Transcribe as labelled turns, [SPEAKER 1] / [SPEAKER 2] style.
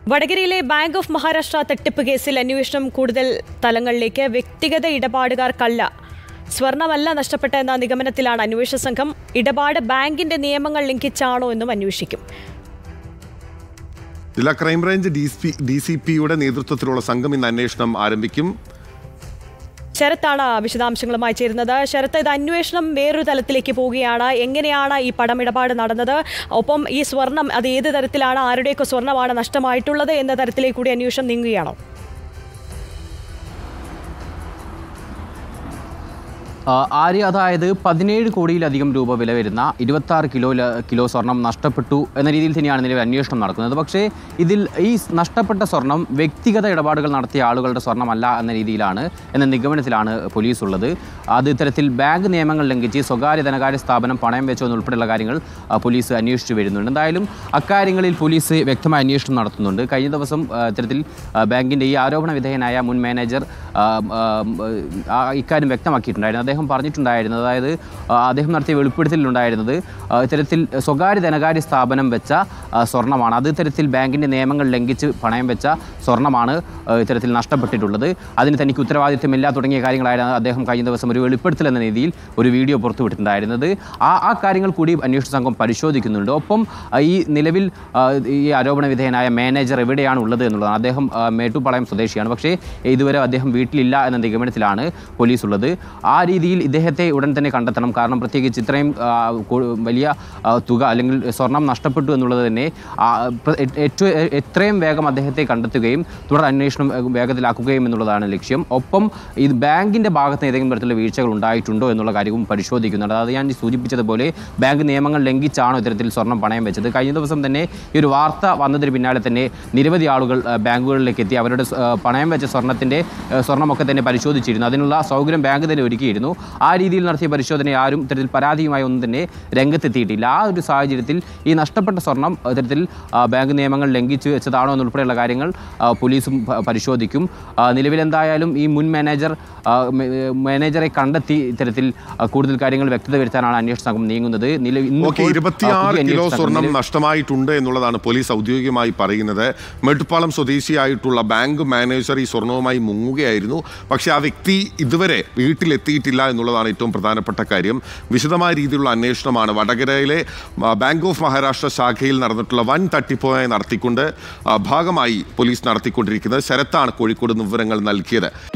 [SPEAKER 1] വടകരയിലെ bank of Maharashtra തട്ടിപ്പ് കേസിൽ അന്വേഷണം കൂടുതൽ തലങ്ങളിലേക്ക് വ്യക്തിഗത ഇടപാടുകാർക്കല്ല സ്വർണമല്ല നഷ്ടപ്പെട്ട എന്ന നിഗമനത്തിലാണ് അന്വേഷണ സംഘം ഇടപാട് ബാങ്കിന്റെ നിയമങ്ങൾ ലംഘിച്ചാണോ എന്നും അന്വേഷിക്കും
[SPEAKER 2] ജില്ലാ crime branch D C D C പിയുടെ നേതൃത്വത്തിലുള്ള സംഘം ഇന്ന് അന്വേഷണം ആരംഭിക്കും
[SPEAKER 1] ശരത്താണ് വിശദാംശങ്ങളുമായി ചേരുന്നത് ശരത്ത് ഇത് അന്വേഷണം വേറൊരു തലത്തിലേക്ക് പോവുകയാണ് എങ്ങനെയാണ് ഈ പണമിടപാട് നടന്നത് ഒപ്പം ഈ സ്വർണം അത് ഏത് തരത്തിലാണ് ആരുടെയൊക്കെ സ്വർണ്ണമാണ് നഷ്ടമായിട്ടുള്ളത് എന്ന തരത്തിലേക്ക് കൂടി അന്വേഷണം നീങ്ങുകയാണോ
[SPEAKER 3] ആ, ആര്യ അതായത് പതിനേഴ് കോടിയിലധികം രൂപ വില വരുന്ന ഇരുപത്തി ആറ് കിലോ കിലോ സ്വർണം നഷ്ടപ്പെട്ടു എന്ന രീതിയിൽ തന്നെയാണ് നിലവിൽ അന്വേഷണം നടക്കുന്നത് പക്ഷേ ഇതിൽ ഈ നഷ്ടപ്പെട്ട സ്വർണം വ്യക്തിഗത ഇടപാടുകൾ നടത്തിയ ആളുകളുടെ സ്വർണ്ണമല്ല എന്ന രീതിയിലാണ് എന്ന നിഗമനത്തിലാണ് പോലീസ് ഉള്ളത് അത് ഇത്തരത്തിൽ ബാങ്ക് നിയമങ്ങൾ ലംഘിച്ച് സ്വകാര്യ ധനകാര്യ സ്ഥാപനം പണയം വെച്ചോ എന്നുൾപ്പെടെയുള്ള കാര്യങ്ങൾ ആ, പോലീസ് അന്വേഷിച്ചു വരുന്നുണ്ട് എന്തായാലും അക്കാര്യങ്ങളിൽ പോലീസ് വ്യക്തമായ അന്വേഷണം നടത്തുന്നുണ്ട് കഴിഞ്ഞ ദിവസം ആ, ഇത്തരത്തിൽ ആ, ബാങ്കിൻ്റെ ഈ ആരോപണ വിധേയനായ മുൻ മാനേജർ ആ, ആ, ആ, ഇക്കാര്യം വ്യക്തമാക്കിയിട്ടുണ്ടായിരുന്നു അദ്ദേഹം പറഞ്ഞിട്ടുണ്ടായിരുന്നത് അതായത് ആ, അദ്ദേഹം നടത്തിയ വെളിപ്പെടുത്തലിലുണ്ടായിരുന്നത് ആ, ഇത്തരത്തിൽ സ്വകാര്യ ധനകാര്യ സ്ഥാപനം വെച്ച ആ, സ്വർണ്ണമാണ് അത് ഇത്തരത്തിൽ ബാങ്കിൻ്റെ നിയമങ്ങൾ ലംഘിച്ച് പണയം വെച്ച സ്വർണ്ണമാണ് ആ, ഇത്തരത്തിൽ നഷ്ടപ്പെട്ടിട്ടുള്ളത് അതിന് തനിക്ക് ഉത്തരവാദിത്തമില്ല തുടങ്ങിയ കാര്യങ്ങളായിരുന്നു അദ്ദേഹം കഴിഞ്ഞ ദിവസം ഒരു വെളിപ്പെടുത്തൽ എന്ന രീതിയിൽ ഒരു വീഡിയോ പുറത്തുവിട്ടിട്ടുണ്ടായിരുന്നത് ആ ആ കാര്യങ്ങൾ കൂടി അന്വേഷണ സംഘം പരിശോധിക്കുന്നുണ്ട് ഒപ്പം ആ, ഈ നിലവിൽ ആ, ഈ ആരോപണ വിധേയനായ മാനേജർ എവിടെയാണ് ഉള്ളത് എന്നുള്ളതാണ് അദ്ദേഹം ആ, മേട്ടുപ്പാളയം സ്വദേശിയാണ് പക്ഷേ ഇതുവരെ അദ്ദേഹം വീട്ടിലില്ല എന്ന നിഗമനത്തിലാണ് പോലീസ് ഉള്ളത് ആ രീതിയിൽ ഇദ്ദേഹത്തെ ഉടൻ തന്നെ കണ്ടെത്തണം കാരണം പ്രത്യേകിച്ച് ഇത്രയും ആ, കൊ- വലിയ ആ, തുക അല്ലെങ്കിൽ സ്വർണം നഷ്ടപ്പെട്ടു എന്നുള്ളത് തന്നെ ആ, പ്ര- ഏ- ഏറ്റവും ഏ- എത്രയും വേഗം അദ്ദേഹത്തെ കണ്ടെത്തുകയും തുടർ അന്വേഷണം ഏ, വേഗത്തിലാക്കുകയും എന്നുള്ളതാണ് ലക്ഷ്യം ഒപ്പം ഇത് ബാങ്കിൻ്റെ ഭാഗത്ത് ഏതെങ്കിലും തരത്തിലുള്ള വീഴ്ചകൾ ഉണ്ടായിട്ടുണ്ടോ എന്നുള്ള കാര്യവും പരിശോധിക്കുന്നുണ്ട് അത് ഞാൻ ഈ സൂചിപ്പിച്ചതുപോലെ ബാങ്ക് നിയമങ്ങൾ ലംഘിച്ചാണോ ഇത്തരത്തിൽ സ്വർണം പണയം വെച്ചത് കഴിഞ്ഞ ദിവസം തന്നെ ഈ ഒരു വാർത്ത വന്നതിന് പിന്നാലെ തന്നെ നിരവധി ആളുകൾ ആ, ബാങ്കുകളിലേക്ക് എത്തി അവരുടെ സ്- ആ, പണയം വെച്ച സ്വർണത്തിൻ്റെ ആ, സ്വർണ്ണമൊക്കെ തന്നെ പരിശോധിച്ചിരുന്നു അതിനുള്ള സൗകര്യം ബാങ്ക് തന്നെ ഒരുക്കിയിരുന്നു ആ രീതിയിൽ നടത്തിയ പരിശോധന ആരും ഇത്തരത്തിൽ പരാതിയുമായി ഒന്നും തന്നെ രംഗത്തെത്തിയിട്ടില്ല ആ ഒരു സാഹചര്യത്തിൽ ഈ നഷ്ടപ്പെട്ട സ്വർണം ഇത്തരത്തിൽ ആ, ബാങ്ക് നിയമങ്ങൾ ലംഘിച്ചു വെച്ചതാണോ എന്നുൾപ്പെടെയുള്ള കാര്യങ്ങൾ ആ, പോലീസും പ- പരിശോധിക്കും ആ, നിലവിലെന്തായാലും ഈ മുൻ മാനേജർ ആ, മേ- മാനേജറെ കണ്ടെത്തി ഇത്തരത്തിൽ ആ, കൂടുതൽ കാര്യങ്ങൾ വ്യക്തത വരുത്താനാണ് അന്വേഷണ സംഘം നീങ്ങുന്നത് നിലവിൽ
[SPEAKER 2] ഓക്കെ
[SPEAKER 3] ഇന്നിപ്പോൾ, ആ,
[SPEAKER 2] ഇരുപത്തിയാറ്
[SPEAKER 3] പുതിയ
[SPEAKER 2] കിലോ
[SPEAKER 3] അന്വേഷണ സംഘം
[SPEAKER 2] സ്വർണം
[SPEAKER 3] നിലവിൽ-
[SPEAKER 2] നഷ്ടമായിട്ടുണ്ട് എന്നുള്ളതാണ് പോലീസ് ഔദ്യോഗികമായി പറയുന്നത് മേട്ടുപ്പാളം സ്വദേശിയായിട്ടുള്ള ബാങ്ക് മാനേജർ ഈ സ്വർണവുമായി മുങ്ങുകയായിരുന്നു പക്ഷേ ആ വ്യക്തി ഇതുവരെ വീട്ടിലെത്തിയിട്ടില്ല എന്നുള്ളതാണ് ഏറ്റവും പ്രധാനപ്പെട്ട കാര്യം വിശദമായ രീതിയിലുള്ള അന്വേഷണമാണ് വടകരയിലെ ആ, ബാങ്ക് ഓഫ് മഹാരാഷ്ട്ര ശാഖയിൽ നടന്നിട്ടുള്ള വൻ തട്ടിപ്പുമായി നടത്തിക്കൊണ്ട് ആ, ഭാഗമായി പോലീസ് നടത്തിക്കൊണ്ടിരിക്കുന്നത് ശരത്താണ് കോഴിക്കോട് നിന്ന് വിവരങ്ങൾ നൽകിയത്